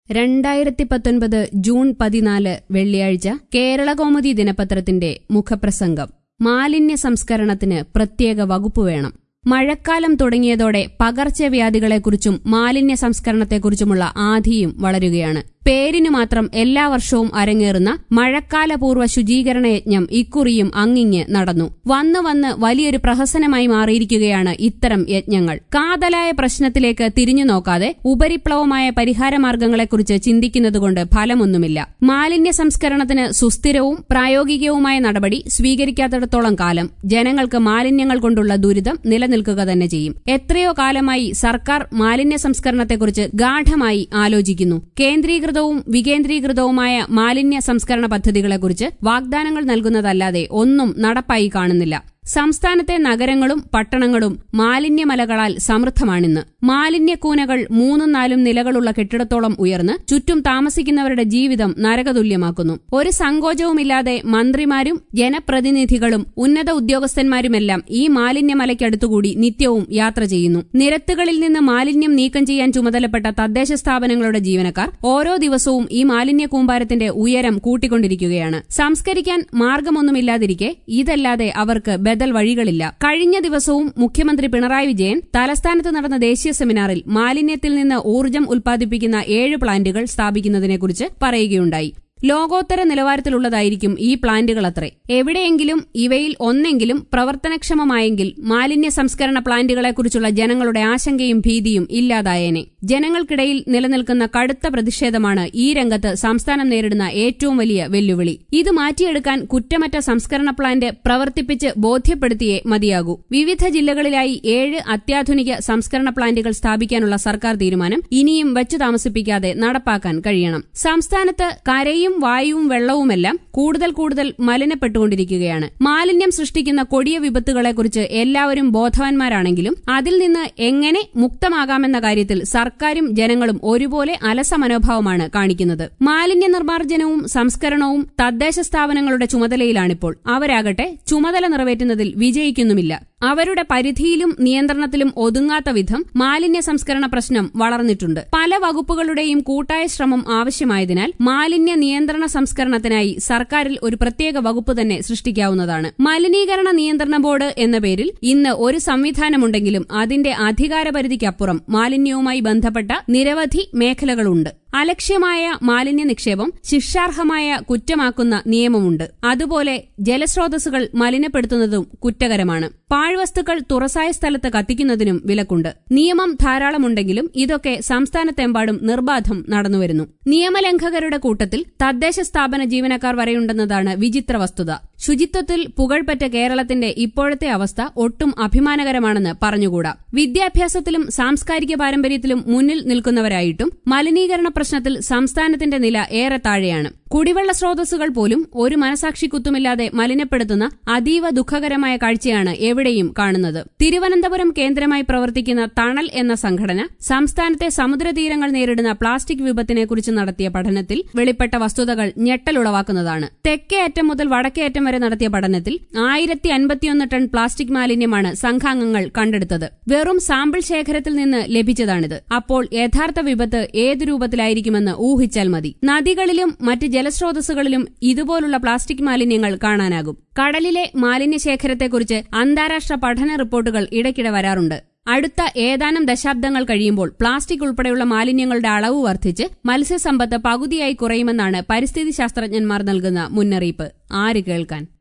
രണ്ടായിരത്തി പത്തൊൻപത് ജൂൺ പതിനാല് വെള്ളിയാഴ്ച കേരളകൗമുദി ദിനപത്രത്തിന്റെ മുഖപ്രസംഗം മാലിന്യ സംസ്കരണത്തിന് പ്രത്യേക വകുപ്പ് വേണം മഴക്കാലം തുടങ്ങിയതോടെ പകർച്ചവ്യാധികളെക്കുറിച്ചും മാലിന്യ സംസ്കരണത്തെക്കുറിച്ചുമുള്ള ആധിയും വളരുകയാണ് പേരിനു മാത്രം എല്ലാ വർഷവും അരങ്ങേറുന്ന മഴക്കാലപൂർവ്വ ശുചീകരണ യജ്ഞം ഇക്കുറിയും അങ്ങിങ്ങ് നടന്നു വന്നു വന്ന് വലിയൊരു പ്രഹസനമായി മാറിയിരിക്കുകയാണ് ഇത്തരം യജ്ഞങ്ങൾ കാതലായ പ്രശ്നത്തിലേക്ക് തിരിഞ്ഞു നോക്കാതെ ഉപരിപ്ലവമായ പരിഹാരമാർഗങ്ങളെക്കുറിച്ച് ചിന്തിക്കുന്നതുകൊണ്ട് ഫലമൊന്നുമില്ല മാലിന്യ സംസ്കരണത്തിന് സുസ്ഥിരവും പ്രായോഗികവുമായ നടപടി സ്വീകരിക്കാത്തിടത്തോളം കാലം ജനങ്ങൾക്ക് മാലിന്യങ്ങൾ കൊണ്ടുള്ള ദുരിതം നിലനിൽക്കുക തന്നെ ചെയ്യും എത്രയോ കാലമായി സർക്കാർ മാലിന്യ സംസ്കരണത്തെക്കുറിച്ച് ഗാഠമായി ആലോചിക്കുന്നു കേന്ദ്രീകൃതവും വികേന്ദ്രീകൃതവുമായ മാലിന്യ സംസ്കരണ പദ്ധതികളെക്കുറിച്ച് വാഗ്ദാനങ്ങൾ നൽകുന്നതല്ലാതെ ഒന്നും നടപ്പായി കാണുന്നില്ല സംസ്ഥാനത്തെ നഗരങ്ങളും പട്ടണങ്ങളും മാലിന്യമലകളാൽ സമൃദ്ധമാണിന്ന് മാലിന്യക്കൂനകൾ മൂന്നും നാലും നിലകളുള്ള കെട്ടിടത്തോളം ഉയർന്ന് ചുറ്റും താമസിക്കുന്നവരുടെ ജീവിതം നരകതുല്യമാക്കുന്നു ഒരു സങ്കോചവുമില്ലാതെ മന്ത്രിമാരും ജനപ്രതിനിധികളും ഉന്നത ഉദ്യോഗസ്ഥന്മാരുമെല്ലാം ഈ മാലിന്യമലയ്ക്കടുത്തുകൂടി നിത്യവും യാത്ര ചെയ്യുന്നു നിരത്തുകളിൽ നിന്ന് മാലിന്യം നീക്കം ചെയ്യാൻ ചുമതലപ്പെട്ട തദ്ദേശ സ്ഥാപനങ്ങളുടെ ജീവനക്കാർ ഓരോ ദിവസവും ഈ മാലിന്യ കൂമ്പാരത്തിന്റെ ഉയരം കൂട്ടിക്കൊണ്ടിരിക്കുകയാണ് സംസ്കരിക്കാൻ മാർഗമൊന്നുമില്ലാതിരിക്കെ ഇതല്ലാതെ അവർക്ക് ബദൽ വഴികളില്ല കഴിഞ്ഞ ദിവസവും മുഖ്യമന്ത്രി പിണറായി വിജയൻ തലസ്ഥാനത്ത് നടന്ന ദേശീയ സെമിനാറിൽ മാലിന്യത്തിൽ നിന്ന് ഊർജ്ജം ഉൽപ്പാദിപ്പിക്കുന്ന ഏഴ് പ്ലാന്റുകൾ സ്ഥാപിക്കുന്നതിനെക്കുറിച്ച് പറയുകയുണ്ടായി ലോകോത്തര നിലവാരത്തിലുള്ളതായിരിക്കും ഈ പ്ലാന്റുകളത്രേ എവിടെയെങ്കിലും ഇവയിൽ ഒന്നെങ്കിലും പ്രവർത്തനക്ഷമമായെങ്കിൽ മാലിന്യ സംസ്കരണ പ്ലാന്റുകളെക്കുറിച്ചുള്ള ജനങ്ങളുടെ ആശങ്കയും ഭീതിയും ഇല്ലാതായേനെ ജനങ്ങൾക്കിടയിൽ നിലനിൽക്കുന്ന കടുത്ത പ്രതിഷേധമാണ് ഈ രംഗത്ത് സംസ്ഥാനം നേരിടുന്ന ഏറ്റവും വലിയ വെല്ലുവിളി ഇത് മാറ്റിയെടുക്കാൻ കുറ്റമറ്റ സംസ്കരണ പ്ലാന്റ് പ്രവർത്തിപ്പിച്ച് ബോധ്യപ്പെടുത്തിയേ മതിയാകൂ വിവിധ ജില്ലകളിലായി ഏഴ് അത്യാധുനിക സംസ്കരണ പ്ലാന്റുകൾ സ്ഥാപിക്കാനുള്ള സർക്കാർ തീരുമാനം ഇനിയും വച്ചു താമസിപ്പിക്കാതെ നടപ്പാക്കാൻ കഴിയണം സംസ്ഥാനത്ത് കരയും തീയും വായുവും വെള്ളവുമെല്ലാം കൂടുതൽ കൂടുതൽ മലിനപ്പെട്ടുകൊണ്ടിരിക്കുകയാണ് മാലിന്യം സൃഷ്ടിക്കുന്ന കൊടിയ വിപത്തുകളെക്കുറിച്ച് എല്ലാവരും ബോധവാന്മാരാണെങ്കിലും അതിൽ നിന്ന് എങ്ങനെ മുക്തമാകാമെന്ന കാര്യത്തിൽ സർക്കാരും ജനങ്ങളും ഒരുപോലെ അലസ മനോഭാവമാണ് കാണിക്കുന്നത് മാലിന്യ നിർമ്മാർജ്ജനവും സംസ്കരണവും തദ്ദേശ സ്ഥാപനങ്ങളുടെ ചുമതലയിലാണിപ്പോൾ അവരാകട്ടെ ചുമതല നിറവേറ്റുന്നതിൽ വിജയിക്കുന്നുമില്ല അവരുടെ പരിധിയിലും നിയന്ത്രണത്തിലും ഒതുങ്ങാത്ത വിധം മാലിന്യ സംസ്കരണ പ്രശ്നം വളർന്നിട്ടുണ്ട് പല വകുപ്പുകളുടെയും കൂട്ടായ ശ്രമം ആവശ്യമായതിനാൽ മാലിന്യ നിയന്ത്രണ സംസ്കരണത്തിനായി സർക്കാരിൽ ഒരു പ്രത്യേക വകുപ്പ് തന്നെ സൃഷ്ടിക്കാവുന്നതാണ് മലിനീകരണ നിയന്ത്രണ ബോർഡ് എന്ന പേരിൽ ഇന്ന് ഒരു സംവിധാനമുണ്ടെങ്കിലും അതിന്റെ അധികാരപരിധിക്കപ്പുറം മാലിന്യവുമായി ബന്ധപ്പെട്ട നിരവധി മേഖലകളുണ്ട് അലക്ഷ്യമായ മാലിന്യ നിക്ഷേപം ശിക്ഷാർഹമായ കുറ്റമാക്കുന്ന നിയമമുണ്ട് അതുപോലെ ജലസ്രോതസ്സുകൾ മലിനപ്പെടുത്തുന്നതും കുറ്റകരമാണ് പാഴ്വസ്തുക്കൾ തുറസായ സ്ഥലത്ത് കത്തിക്കുന്നതിനും വിലക്കുണ്ട് നിയമം ധാരാളമുണ്ടെങ്കിലും ഇതൊക്കെ സംസ്ഥാനത്തെമ്പാടും നിർബാധം നടന്നുവരുന്നു നിയമലംഘകരുടെ കൂട്ടത്തിൽ തദ്ദേശ സ്ഥാപന ജീവനക്കാർ വരെയുണ്ടെന്നതാണ് വിചിത്ര വസ്തുത ശുചിത്വത്തിൽ പുകഴ്പെറ്റ കേരളത്തിന്റെ ഇപ്പോഴത്തെ അവസ്ഥ ഒട്ടും അഭിമാനകരമാണെന്ന് പറഞ്ഞുകൂടാ വിദ്യാഭ്യാസത്തിലും സാംസ്കാരിക പാരമ്പര്യത്തിലും മുന്നിൽ നിൽക്കുന്നവരായിട്ടും മലിനീകരണ പ്രശ്നത്തിൽ സംസ്ഥാനത്തിന്റെ നില ഏറെ താഴെയാണ് കുടിവെള്ള സ്രോതസ്സുകൾ പോലും ഒരു മനസാക്ഷിക്കുത്തുമില്ലാതെ മലിനപ്പെടുത്തുന്ന അതീവ ദുഃഖകരമായ കാഴ്ചയാണ് എവിടെയും കാണുന്നത് തിരുവനന്തപുരം കേന്ദ്രമായി പ്രവർത്തിക്കുന്ന തണൽ എന്ന സംഘടന സംസ്ഥാനത്തെ സമുദ്രതീരങ്ങൾ നേരിടുന്ന പ്ലാസ്റ്റിക് വിപത്തിനെക്കുറിച്ച് നടത്തിയ പഠനത്തിൽ വെളിപ്പെട്ട വസ്തുതകൾ ഞെട്ടലുളവാക്കുന്നതാണ് തെക്കേ അറ്റം മുതൽ വടക്കേ അറ്റം വരെ നടത്തിയ പഠനത്തിൽ ആയിരത്തി അൻപത്തിയൊന്ന് ടൺ പ്ലാസ്റ്റിക് മാലിന്യമാണ് സംഘാംഗങ്ങൾ കണ്ടെടുത്തത് വെറും സാമ്പിൾ ശേഖരത്തിൽ നിന്ന് ലഭിച്ചതാണിത് അപ്പോൾ യഥാർത്ഥ വിപത്ത് ഏതു രൂപത്തിലായിരിക്കുമെന്ന് ഊഹിച്ചാൽ മതി നദികളിലും മറ്റ് ജലസ്രോതസ്സുകളിലും ഇതുപോലുള്ള പ്ലാസ്റ്റിക് മാലിന്യങ്ങൾ കാണാനാകും കടലിലെ മാലിന്യശേഖരത്തെക്കുറിച്ച് അന്താരാഷ്ട്ര പഠന റിപ്പോർട്ടുകൾ ഇടയ്ക്കിടെ വരാറുണ്ട് അടുത്ത ഏതാനും ദശാബ്ദങ്ങൾ കഴിയുമ്പോൾ പ്ലാസ്റ്റിക് ഉൾപ്പെടെയുള്ള മാലിന്യങ്ങളുടെ അളവ് വർദ്ധിച്ച് മത്സ്യസമ്പത്ത് പകുതിയായി കുറയുമെന്നാണ് പരിസ്ഥിതി ശാസ്ത്രജ്ഞന്മാർ നൽകുന്ന മുന്നറിയിപ്പ് ആര് കേൾക്കാൻ